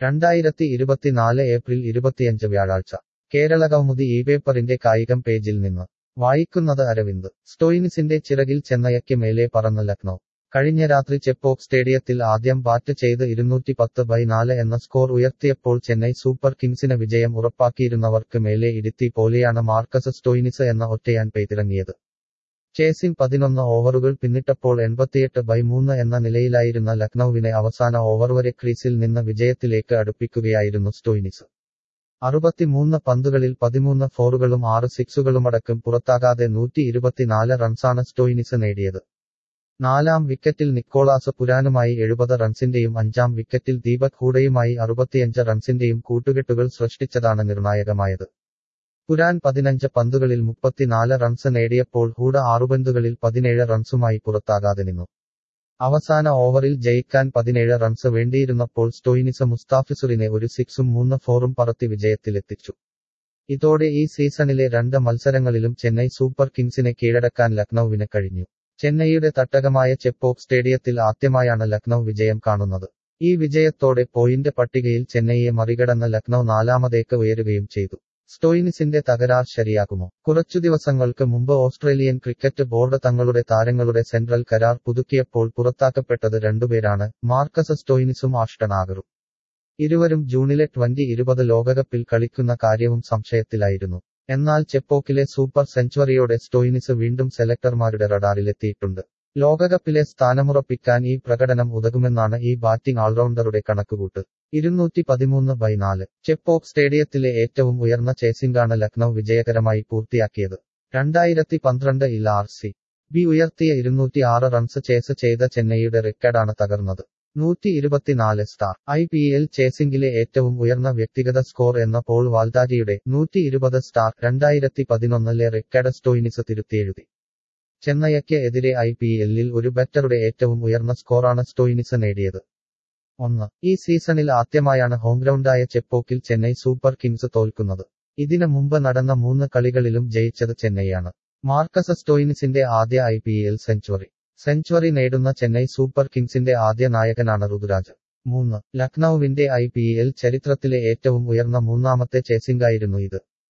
രണ്ടായിരത്തി ഇരുപത്തിനാല് ഏപ്രിൽ ഇരുപത്തിയഞ്ച് വ്യാഴാഴ്ച കേരള കൗമുദി ഈ പേപ്പറിന്റെ കായികം പേജിൽ നിന്ന് വായിക്കുന്നത് അരവിന്ദ് സ്റ്റോയിനിസിന്റെ ചിറകിൽ ചെന്നൈയ്ക്ക് മേലെ പറന്ന് ലക്നൗ കഴിഞ്ഞ രാത്രി ചെപ്പോക്ക് സ്റ്റേഡിയത്തിൽ ആദ്യം ബാറ്റ് ചെയ്ത് ഇരുന്നൂറ്റി പത്ത് ബൈ നാല് എന്ന സ്കോർ ഉയർത്തിയപ്പോൾ ചെന്നൈ സൂപ്പർ കിങ്സിന് വിജയം ഉറപ്പാക്കിയിരുന്നവർക്ക് മേലെ ഇടുത്തി പോലെയാണ് മാർക്കസ് സ്റ്റോയിനിസ് എന്ന ഒറ്റയാൻ പെയ്തിറങ്ങിയത് ചേസിംഗ് പതിനൊന്ന് ഓവറുകൾ പിന്നിട്ടപ്പോൾ എൺപത്തിയെട്ട് ബൈ മൂന്ന് എന്ന നിലയിലായിരുന്ന ലക്നൌവിനെ അവസാന ഓവർ വരെ ക്രീസിൽ നിന്ന് വിജയത്തിലേക്ക് അടുപ്പിക്കുകയായിരുന്നു സ്റ്റോയിനിസ് അറുപത്തിമൂന്ന് പന്തുകളിൽ പതിമൂന്ന് ഫോറുകളും ആറ് സിക്സുകളുമടക്കം പുറത്താകാതെ നൂറ്റി ഇരുപത്തിനാല് റൺസാണ് സ്റ്റോയിനിസ് നേടിയത് നാലാം വിക്കറ്റിൽ നിക്കോളാസ് പുരാനുമായി എഴുപത് റൺസിന്റെയും അഞ്ചാം വിക്കറ്റിൽ ദീപക് ഹൂഡയുമായി അറുപത്തിയഞ്ച് റൺസിന്റെയും കൂട്ടുകെട്ടുകൾ സൃഷ്ടിച്ചതാണ് നിർണായകമായത് പുരാൻ പതിനഞ്ച് പന്തുകളിൽ മുപ്പത്തിനാല് റൺസ് നേടിയപ്പോൾ ഹൂഡ ആറുപന്തുകളിൽ പതിനേഴ് റൺസുമായി പുറത്താകാതെ നിന്നു അവസാന ഓവറിൽ ജയിക്കാൻ പതിനേഴ് റൺസ് വേണ്ടിയിരുന്നപ്പോൾ സ്റ്റോയിനിസ് മുസ്താഫിസുറിനെ ഒരു സിക്സും മൂന്ന് ഫോറും പറത്തി വിജയത്തിലെത്തിച്ചു ഇതോടെ ഈ സീസണിലെ രണ്ട് മത്സരങ്ങളിലും ചെന്നൈ സൂപ്പർ കിങ്സിനെ കീഴടക്കാൻ ലക്നൌവിന് കഴിഞ്ഞു ചെന്നൈയുടെ തട്ടകമായ ചെപ്പോക്ക് സ്റ്റേഡിയത്തിൽ ആദ്യമായാണ് ലക്നൌ വിജയം കാണുന്നത് ഈ വിജയത്തോടെ പോയിന്റ് പട്ടികയിൽ ചെന്നൈയെ മറികടന്ന് ലക്നൌ നാലാമതേക്ക് ഉയരുകയും ചെയ്തു സ്റ്റോയിനിസിന്റെ തകരാർ ശരിയാകുമോ കുറച്ചു ദിവസങ്ങൾക്ക് മുമ്പ് ഓസ്ട്രേലിയൻ ക്രിക്കറ്റ് ബോർഡ് തങ്ങളുടെ താരങ്ങളുടെ സെൻട്രൽ കരാർ പുതുക്കിയപ്പോൾ പുറത്താക്കപ്പെട്ടത് രണ്ടുപേരാണ് മാർക്കസ് സ്റ്റോയിനിസും ആഷ്ടനാഗറും ഇരുവരും ജൂണിലെ ട്വന്റി ഇരുപത് ലോകകപ്പിൽ കളിക്കുന്ന കാര്യവും സംശയത്തിലായിരുന്നു എന്നാൽ ചെപ്പോക്കിലെ സൂപ്പർ സെഞ്ചുറിയോടെ സ്റ്റോയിനിസ് വീണ്ടും സെലക്ടർമാരുടെ റഡാറിലെത്തിയിട്ടുണ്ട് ലോകകപ്പിലെ സ്ഥാനമുറപ്പിക്കാൻ ഈ പ്രകടനം ഉതകുമെന്നാണ് ഈ ബാറ്റിംഗ് ഓൾറൗണ്ടറുടെ കണക്കുകൂട്ട് ഇരുന്നൂറ്റി പതിമൂന്ന് ബൈ നാല് ചെപ്പോക്ക് സ്റ്റേഡിയത്തിലെ ഏറ്റവും ഉയർന്ന ചേസിംഗാണ് ലക്നൌ വിജയകരമായി പൂർത്തിയാക്കിയത് രണ്ടായിരത്തി പന്ത്രണ്ട് ഇൽ ആർ സി ബി ഉയർത്തിയ ഇരുന്നൂറ്റി ആറ് റൺസ് ചേസ് ചെയ്ത ചെന്നൈയുടെ റെക്കോർഡാണ് തകർന്നത് നൂറ്റി ഇരുപത്തിനാല് സ്റ്റാർ ഐ പി എൽ ചേസിംഗിലെ ഏറ്റവും ഉയർന്ന വ്യക്തിഗത സ്കോർ എന്ന പോൾ വാൽദാരിയുടെ നൂറ്റി ഇരുപത് സ്റ്റാർ രണ്ടായിരത്തി പതിനൊന്നിലെ റെക്കോർഡ് സ്റ്റോയിനിസ് തിരുത്തിയെഴുതി ചെന്നൈയ്ക്ക് എതിരെ ഐ പി എല്ലിൽ ഒരു ബാറ്ററുടെ ഏറ്റവും ഉയർന്ന സ്കോറാണ് സ്റ്റോയിനിസ് നേടിയത് ഒന്ന് ഈ സീസണിൽ ആദ്യമായാണ് ഹോംഗ്രൗണ്ടായ ചെപ്പോക്കിൽ ചെന്നൈ സൂപ്പർ കിങ്സ് തോൽക്കുന്നത് ഇതിനു മുമ്പ് നടന്ന മൂന്ന് കളികളിലും ജയിച്ചത് ചെന്നൈയാണ് മാർക്കസ് സ്റ്റോയിനിസിന്റെ ആദ്യ I P L century century നേടുന്ന ചെന്നൈ സൂപ്പർ കിങ്സിന്റെ ആദ്യ നായകനാണ് ഋതുരാജ് മൂന്ന് ലക്നൌവിന്റെ ഐ പി എൽ ചരിത്രത്തിലെ ഏറ്റവും ഉയർന്ന മൂന്നാമത്തെ ചേസിംഗായിരുന്നു ഇത്